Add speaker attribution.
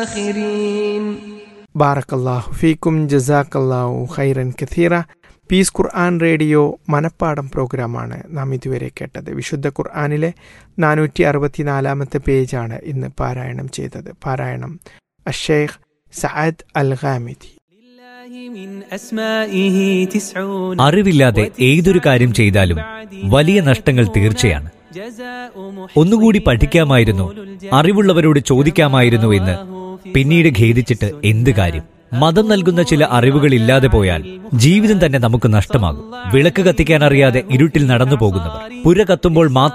Speaker 1: الآخرين
Speaker 2: ബാറക്കല്ലാഹു ഫീക്കും ജസാക്കല്ലാഹു ഖൈറൻ കഥീറ പീസ് ഖുർആൻ റേഡിയോ മനപ്പാടം പ്രോഗ്രാമാണ് നാം ഇതുവരെ കേട്ടത് വിശുദ്ധ ഖുർആാനിലെ നാനൂറ്റി അറുപത്തിനാലാമത്തെ പേജാണ് ഇന്ന് പാരായണം ചെയ്തത് പാരായണം അഷേഖ് സഅദ് അൽ ഖാമിദി
Speaker 3: അറിവില്ലാതെ ഏതൊരു കാര്യം ചെയ്താലും വലിയ നഷ്ടങ്ങൾ തീർച്ചയാണ് ഒന്നുകൂടി പഠിക്കാമായിരുന്നു അറിവുള്ളവരോട് ചോദിക്കാമായിരുന്നു എന്ന് പിന്നീട് ഖേദിച്ചിട്ട് എന്ത് കാര്യം മതം നൽകുന്ന ചില അറിവുകൾ ഇല്ലാതെ പോയാൽ ജീവിതം തന്നെ നമുക്ക് നഷ്ടമാകും വിളക്ക് കത്തിക്കാൻ അറിയാതെ ഇരുട്ടിൽ നടന്നു പോകുന്നവർ പുര കത്തുമ്പോൾ മാത്രം